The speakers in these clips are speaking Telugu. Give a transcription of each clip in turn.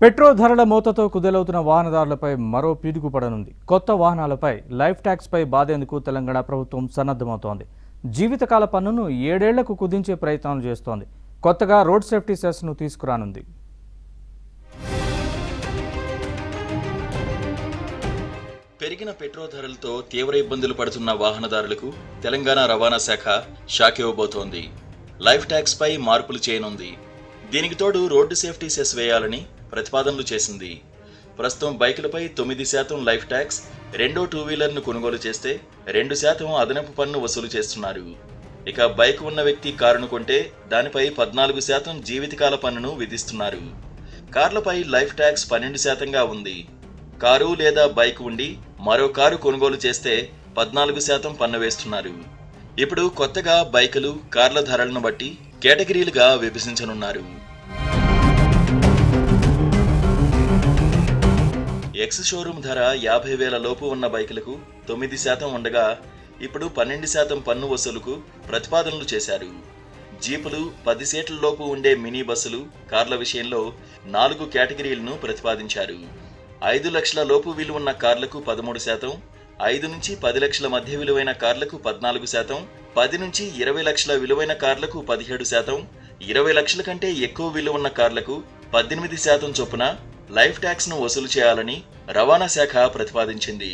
పెట్రోల్ ధరల మోతతో కుదేలవుతున్న వాహనదారులపై మరో పీడుగు పడనుంది కొత్త వాహనాలపై లైఫ్ ట్యాక్స్పై బాధేందుకు తెలంగాణ ప్రభుత్వం సన్నద్ధమవుతోంది జీవితకాల పన్నును ఏడేళ్లకు కుదించే ప్రయత్నాలు చేస్తోంది కొత్తగా రోడ్ సేఫ్టీ సెస్ను తీసుకురానుంది పెరిగిన పెట్రోల్ ధరలతో తీవ్ర ఇబ్బందులు పడుతున్న వాహనదారులకు తెలంగాణ రవాణా శాఖ షాక్ ఇవ్వబోతోంది లైఫ్ ట్యాక్స్ పై మార్పులు చేయనుంది దీనికి తోడు రోడ్డు సేఫ్టీ సెస్ వేయాలని ప్రతిపాదనలు చేసింది ప్రస్తుతం బైకులపై తొమ్మిది శాతం లైఫ్ ట్యాక్స్ రెండో టూ వీలర్ను కొనుగోలు చేస్తే రెండు శాతం అదనపు పన్ను వసూలు చేస్తున్నారు ఇక బైక్ ఉన్న వ్యక్తి కారును కొంటే దానిపై పద్నాలుగు శాతం జీవితకాల పన్నును విధిస్తున్నారు కార్లపై లైఫ్ ట్యాక్స్ పన్నెండు శాతంగా ఉంది కారు లేదా బైక్ ఉండి మరో కారు కొనుగోలు చేస్తే పద్నాలుగు శాతం పన్ను వేస్తున్నారు ఇప్పుడు కొత్తగా బైకులు కార్ల ధరలను బట్టి కేటగిరీలుగా విభజించనున్నారు ఎక్స్ షోరూమ్ ధర యాభై వేల లోపు ఉన్న బైకులకు తొమ్మిది శాతం ఉండగా ఇప్పుడు పన్నెండు శాతం పన్ను వసూలుకు ప్రతిపాదనలు చేశారు జీపులు పది సీట్ల లోపు ఉండే మినీ బస్సులు కార్ల విషయంలో నాలుగు కేటగిరీలను ప్రతిపాదించారు ఐదు లక్షల లోపు విలువ ఉన్న కార్లకు పదమూడు శాతం ఐదు నుంచి పది లక్షల మధ్య విలువైన కార్లకు పద్నాలుగు శాతం పది నుంచి ఇరవై లక్షల విలువైన కార్లకు పదిహేడు శాతం ఇరవై లక్షల కంటే ఎక్కువ విలువ ఉన్న కార్లకు పద్దెనిమిది శాతం చొప్పున లైఫ్ ట్యాక్స్ ను వసూలు చేయాలని రవాణా శాఖ ప్రతిపాదించింది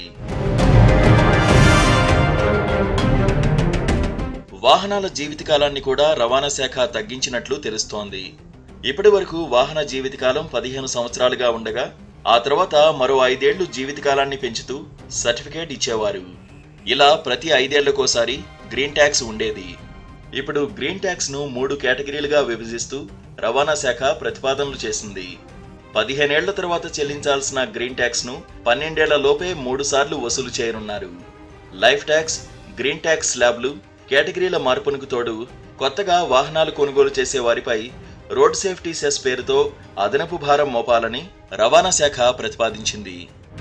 వాహనాల జీవితకాలాన్ని కూడా రవాణా శాఖ తగ్గించినట్లు తెలుస్తోంది ఇప్పటి వరకు వాహన జీవితకాలం పదిహేను సంవత్సరాలుగా ఉండగా ఆ తర్వాత మరో ఐదేళ్లు జీవితకాలాన్ని పెంచుతూ సర్టిఫికేట్ ఇచ్చేవారు ఇలా ప్రతి ఐదేళ్లకోసారి గ్రీన్ ట్యాక్స్ ఉండేది ఇప్పుడు గ్రీన్ ట్యాక్స్ ను మూడు కేటగిరీలుగా విభజిస్తూ రవాణా శాఖ ప్రతిపాదనలు చేసింది పదిహేనేళ్ల తర్వాత చెల్లించాల్సిన గ్రీన్ ట్యాక్స్ ను పన్నెండేళ్ల లోపే మూడు సార్లు వసూలు చేయనున్నారు లైఫ్ ట్యాక్స్ గ్రీన్ ట్యాక్స్ స్లాబ్లు కేటగిరీల మార్పునకు తోడు కొత్తగా వాహనాలు కొనుగోలు చేసే వారిపై రోడ్ సేఫ్టీ సెస్ పేరుతో అదనపు భారం మోపాలని రవాణా శాఖ ప్రతిపాదించింది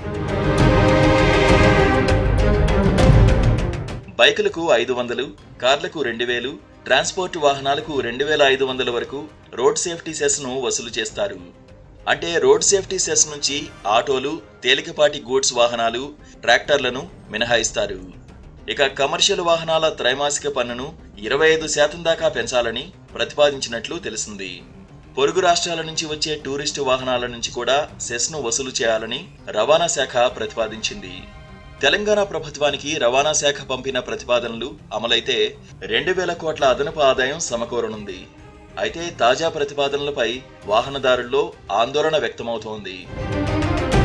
బైకులకు ఐదు వందలు కార్లకు రెండు వేలు ట్రాన్స్పోర్ట్ వాహనాలకు రెండు వేల ఐదు వందల వరకు రోడ్ సేఫ్టీ సెస్ను వసూలు చేస్తారు అంటే రోడ్ సేఫ్టీ సెస్ నుంచి ఆటోలు తేలికపాటి గూడ్స్ వాహనాలు ట్రాక్టర్లను మినహాయిస్తారు ఇక కమర్షియల్ వాహనాల త్రైమాసిక పన్నును ఇరవై ఐదు శాతం దాకా పెంచాలని ప్రతిపాదించినట్లు తెలిసింది పొరుగు రాష్ట్రాల నుంచి వచ్చే టూరిస్టు వాహనాల నుంచి కూడా సెస్ను వసూలు చేయాలని రవాణా శాఖ ప్రతిపాదించింది తెలంగాణ ప్రభుత్వానికి రవాణా శాఖ పంపిన ప్రతిపాదనలు అమలైతే రెండు వేల కోట్ల అదనపు ఆదాయం సమకూరనుంది అయితే తాజా ప్రతిపాదనలపై వాహనదారుల్లో ఆందోళన వ్యక్తమవుతోంది